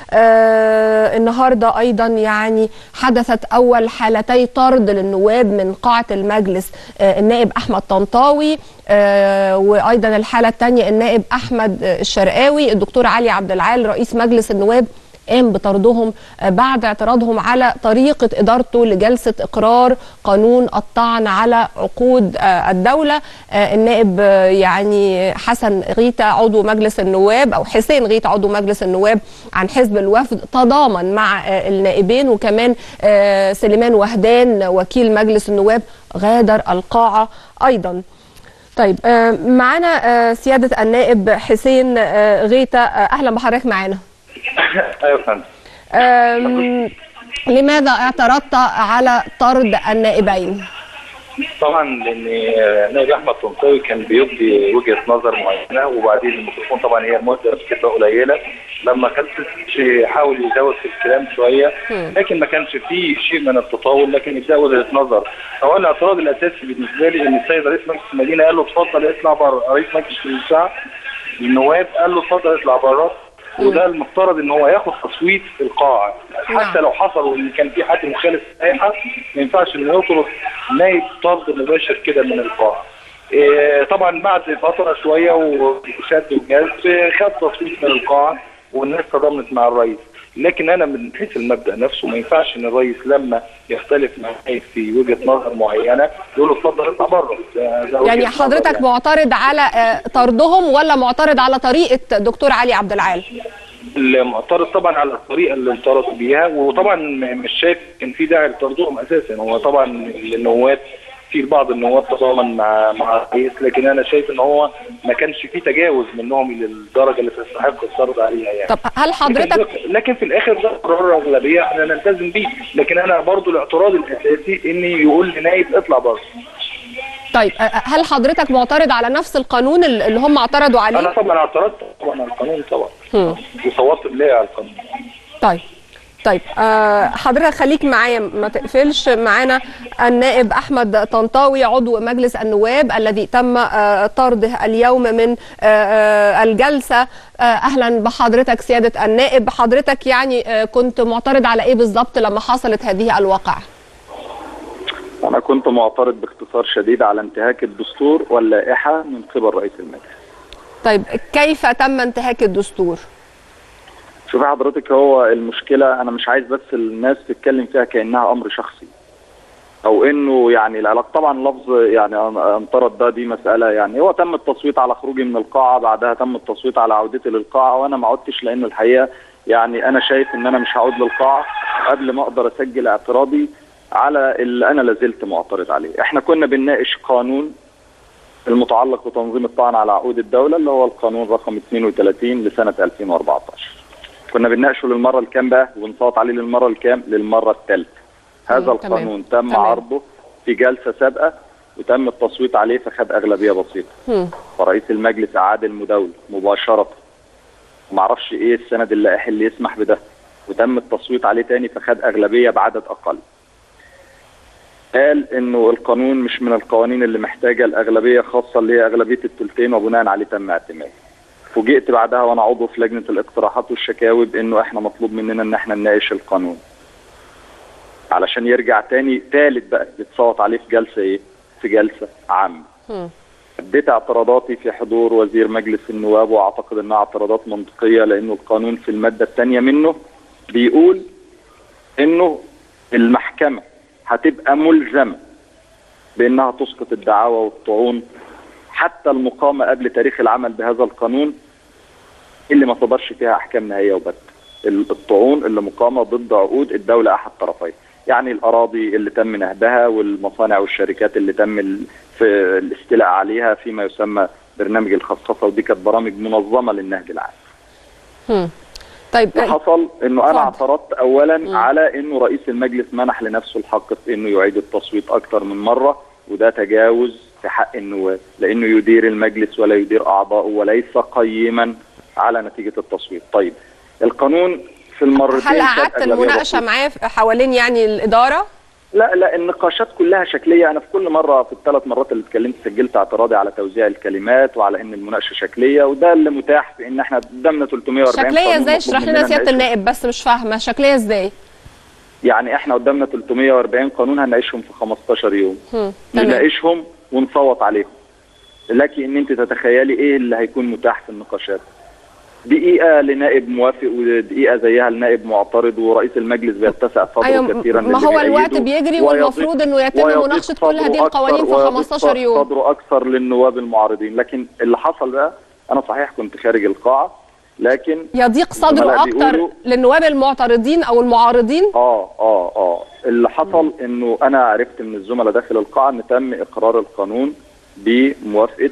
آه النهارده ايضا يعني حدثت اول حالتي طرد للنواب من قاعه المجلس آه النائب احمد طنطاوي آه وايضا الحاله الثانيه النائب احمد الشرقاوي الدكتور علي عبد العال رئيس مجلس النواب قام بطردهم بعد اعتراضهم على طريقة إدارته لجلسة إقرار قانون الطعن على عقود الدولة النائب يعني حسن غيتا عضو مجلس النواب أو حسين غيتا عضو مجلس النواب عن حزب الوفد تضامن مع النائبين وكمان سليمان وهدان وكيل مجلس النواب غادر القاعة أيضا طيب معنا سيادة النائب حسين غيتا أهلا بحضرتك معانا ايوه فندم لماذا اعترضت على طرد النائبين؟ طبعا لان نائب احمد طنطاوي كان بيبدي وجهه نظر معينه وبعدين الميكروفون طبعا هي مده بتبقى قليله لما كان حاول يزود في الكلام شويه لكن ما كانش فيه شيء من التطاول لكن ابداء وجهه نظر هو الاعتراض الاساسي بالنسبه لي ان السيد رئيس مجلس المدينه قال له اتفضل اطلع بره رئيس مجلس الشعب النواب قال له اتفضل اطلع بره وده المفترض ان هو ياخد تصويت في القاعه حتى لو حصل وان كان في حد مخالف للائحه ما ينفعش انه يطرد نائب طرد مباشر كده من القاعه. إيه طبعا بعد فتره شويه وشد وجذب خد تصويت من القاعه والناس تضامنت مع الرئيس. لكن انا من حيث المبدا نفسه ما ينفعش ان الرئيس لما يختلف معي في وجهه نظر معينه يقول له اتفضل اطلع بره يعني حضرتك يعني. معترض على طردهم ولا معترض على طريقه دكتور علي عبد العال؟ المعترض طبعا على الطريقه اللي انطردوا بيها وطبعا مش شايف كان في داعي لطردهم اساسا هو طبعا النواب في بعض النواب تضامن مع مع الرئيس لكن انا شايف ان هو ما كانش في تجاوز منهم للدرجه اللي تستحق الطرد عليها يعني طب هل حضرتك لكن, لكن في الاخر ده قرار اغلبيه احنا نلتزم بيه لكن انا برضو الاعتراض الاساسي ان يقول لنايب اطلع بره طيب هل حضرتك معترض على نفس القانون اللي هم اعترضوا عليه؟ انا طبعا اعترضت طبعا على القانون طبعا وصوتت بلاقي على القانون طيب طيب أه حضرتك خليك معايا ما تقفلش معانا النائب احمد طنطاوي عضو مجلس النواب الذي تم أه طرده اليوم من أه الجلسه اهلا بحضرتك سياده النائب حضرتك يعني كنت معترض على ايه بالظبط لما حصلت هذه الواقعه انا كنت معترض باختصار شديد على انتهاك الدستور واللائحه من قبل رئيس المجلس طيب كيف تم انتهاك الدستور شوفي حضرتك هو المشكله انا مش عايز بس الناس تتكلم فيها كانها امر شخصي او انه يعني العلاقه طبعا لفظ يعني انطرد ده دي مساله يعني هو تم التصويت على خروجي من القاعه بعدها تم التصويت على عودتي للقاعه وانا ما عدتش لان الحقيقه يعني انا شايف ان انا مش هعود للقاعه قبل ما اقدر اسجل اعتراضي على اللي انا لازلت معترض عليه احنا كنا بنناقش قانون المتعلق بتنظيم الطعن على عقود الدوله اللي هو القانون رقم 32 لسنه 2014 كنا بنناقشه للمره الكام بقى ونصوت عليه للمره الكام للمره الثالثه هذا القانون تم تمام. عرضه في جلسه سابقه وتم التصويت عليه فخد اغلبيه بسيطه فرئيس المجلس اعاد المداوله مباشره ومعرفش ايه السند اللائحي اللي يسمح بده وتم التصويت عليه تاني فخد اغلبيه بعدد اقل قال انه القانون مش من القوانين اللي محتاجه الاغلبيه خاصه اللي هي اغلبيه الثلثين وبناء عليه تم اعتماده. فوجئت بعدها وانا عضو في لجنه الاقتراحات والشكاوي بانه احنا مطلوب مننا ان احنا نناقش القانون. علشان يرجع تاني ثالث بقى يتصوت عليه في جلسه ايه؟ في جلسه عامه. اديت اعتراضاتي في حضور وزير مجلس النواب واعتقد انها اعتراضات منطقيه لانه القانون في الماده الثانيه منه بيقول انه المحكمه هتبقى ملزمه بانها تسقط الدعاوى والطعون حتى المقامه قبل تاريخ العمل بهذا القانون اللي ما صدرش فيها احكام نهائيه وبت الطعون اللي مقامه ضد عقود الدوله احد طرفين يعني الاراضي اللي تم نهبها والمصانع والشركات اللي تم في الاستيلاء عليها فيما يسمى برنامج الخصخصه ودي كانت برامج منظمه للنهج العام. هم. طيب حصل انه انا اعترضت اولا م. على انه رئيس المجلس منح لنفسه الحق في انه يعيد التصويت اكثر من مره وده تجاوز في حق النواب لانه يدير المجلس ولا يدير اعضائه وليس قيما على نتيجه التصويت. طيب القانون في المرتين هل قعدت المناقشه معاه حوالين يعني الاداره؟ لا لا النقاشات كلها شكليه انا في كل مره في الثلاث مرات اللي اتكلمت سجلت اعتراضي على توزيع الكلمات وعلى ان المناقشه شكليه وده اللي متاح في ان احنا قدامنا 340 شكليه قانون ازاي مطلوب اشرح لنا مننا سياده نناقشه. النائب بس مش فاهمه شكليه ازاي يعني احنا قدامنا 340 قانون هنناقشهم في 15 يوم هم، تمام نناقشهم ونصوت عليهم لك ان انت تتخيلي ايه اللي هيكون متاح في النقاشات دقيقة لنائب موافق ودقيقة زيها لنائب معترض ورئيس المجلس بيتسع صدره ايوه كثيرا ما للي هو الوقت بيأيده بيجري ويضيق- والمفروض انه يتم ويضيق مناقشه كل هذه صدره القوانين في أكثر 15 ويضيق يوم صدره اكثر للنواب المعارضين لكن اللي حصل بقى انا صحيح كنت خارج القاعة لكن يضيق صدره الزملاء اكتر بيقولوا- للنواب المعترضين او المعارضين اه اه اه اللي حصل انه انا عرفت من الزملاء داخل القاعه ان تم اقرار القانون بموافقه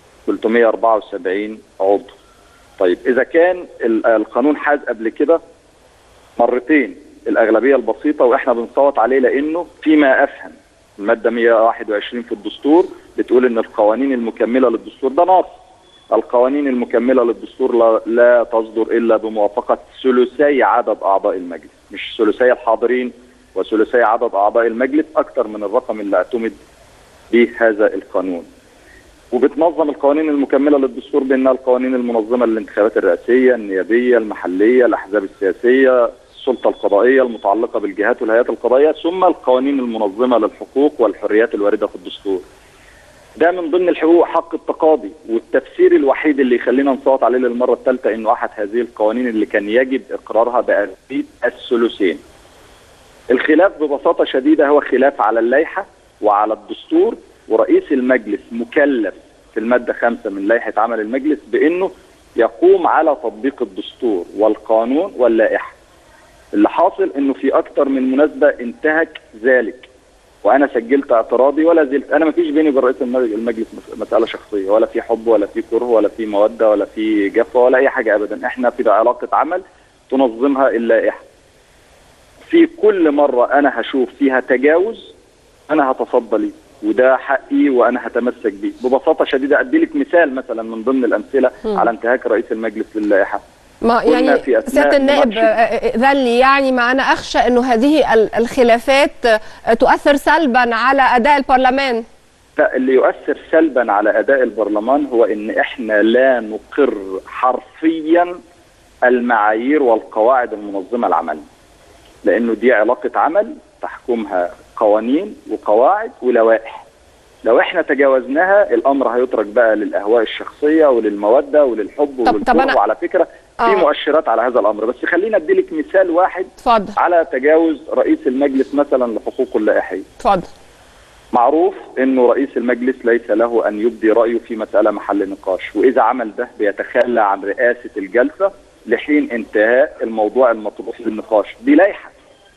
374 عضو. طيب اذا كان ال- القانون حاز قبل كده مرتين الاغلبيه البسيطه واحنا بنصوت عليه لانه فيما افهم الماده 121 في الدستور بتقول ان القوانين المكمله للدستور ده نص القوانين المكمله للدستور لا, لا تصدر الا بموافقه ثلثي عدد اعضاء المجلس مش ثلثي الحاضرين وثلثي عدد اعضاء المجلس اكثر من الرقم اللي اعتمد به هذا القانون وبتنظم القوانين المكمله للدستور بانها القوانين المنظمه للانتخابات الرئاسيه، النيابيه، المحليه، الاحزاب السياسيه، السلطه القضائيه المتعلقه بالجهات والهيئات القضائيه، ثم القوانين المنظمه للحقوق والحريات الوارده في الدستور. ده من ضمن الحقوق حق التقاضي والتفسير الوحيد اللي يخلينا نصوت عليه للمره الثالثه انه احد هذه القوانين اللي كان يجب اقرارها باغلبيه الثلثين. الخلاف ببساطه شديده هو خلاف على اللائحه وعلى الدستور ورئيس المجلس مكلف في الماده خمسه من لائحه عمل المجلس بانه يقوم على تطبيق الدستور والقانون واللائحه. اللي حاصل انه في اكثر من مناسبه انتهك ذلك. وانا سجلت اعتراضي ولا زلت انا ما فيش بيني وبين رئيس المج- المجلس مس- مساله شخصيه ولا في حب ولا في كره ولا في موده ولا في جفا ولا اي حاجه ابدا احنا في علاقه عمل تنظمها اللائحه. في كل مرة أنا هشوف فيها تجاوز أنا هتصدى ليه وده حقي وأنا هتمسك بيه ببساطة شديدة أدي لك مثال مثلا من ضمن الأمثلة مم. على انتهاك رئيس المجلس للائحة ما كنا يعني في أثناء سياده النائب مناقشة- آه، آه، ذل لي يعني ما انا اخشى انه هذه ال- الخلافات آه، تؤثر سلبا على اداء البرلمان لا اللي يؤثر سلبا على أداء البرلمان هو إن إحنا لا نقر حرفيا المعايير والقواعد المنظمة لعملنا لأنه دي علاقة عمل تحكمها قوانين وقواعد ولوائح لو احنا تجاوزناها الامر هيترك بقى للاهواء الشخصيه وللموده وللحب طب- طب وللكره أنا- وعلى فكره في آه. مؤشرات على هذا الامر بس خلينا اديلك مثال واحد اتفضل على تجاوز رئيس المجلس مثلا لحقوقه اللائحيه اتفضل معروف انه رئيس المجلس ليس له ان يبدي رايه في مساله محل نقاش واذا عمل ده بيتخلى عن رئاسه الجلسه لحين انتهاء الموضوع المطروح للنقاش دي لائحه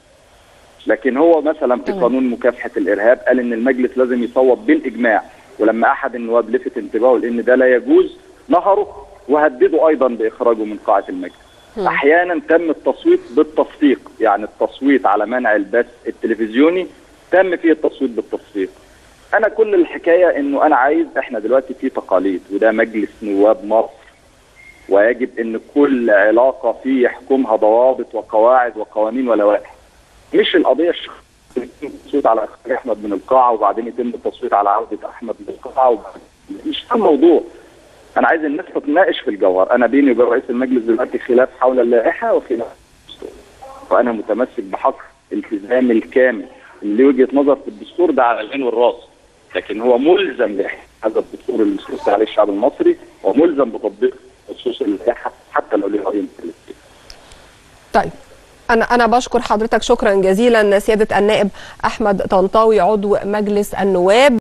لكن هو مثلا في تمام. قانون مكافحه الارهاب قال ان المجلس لازم يصوت بالاجماع ولما احد النواب لفت انتباهه لان ده لا يجوز نهره وهدده ايضا باخراجه من قاعه المجلس مم. احيانا تم التصويت بالتصفيق يعني التصويت على منع البث التلفزيوني تم فيه التصويت بالتصفيق انا كل الحكايه انه انا عايز احنا دلوقتي في تقاليد وده مجلس نواب مصر ويجب ان كل علاقه فيه يحكمها ضوابط وقواعد وقوانين ولوائح مش القضيه الشخصيه التصويت على اخراج احمد من القاعه وبعدين يتم التصويت على عوده احمد من القاعه وبعدين مش ده الموضوع انا عايز الناس تتناقش في الجوهر انا بيني وبين رئيس المجلس دلوقتي خلاف حول اللائحه وخلاف الدستور وانا متمسك بحق التزام الكامل اللي وجهه نظر في الدستور ده على العين والراس لكن هو ملزم باحترام هذا الدستور اللي استوصى عليه الشعب المصري وملزم بتطبيق نصوص اللائحه حتى لو ليه راي مختلف طيب أنا أنا بشكر حضرتك شكرا جزيلا سيادة النائب أحمد طنطاوي عضو مجلس النواب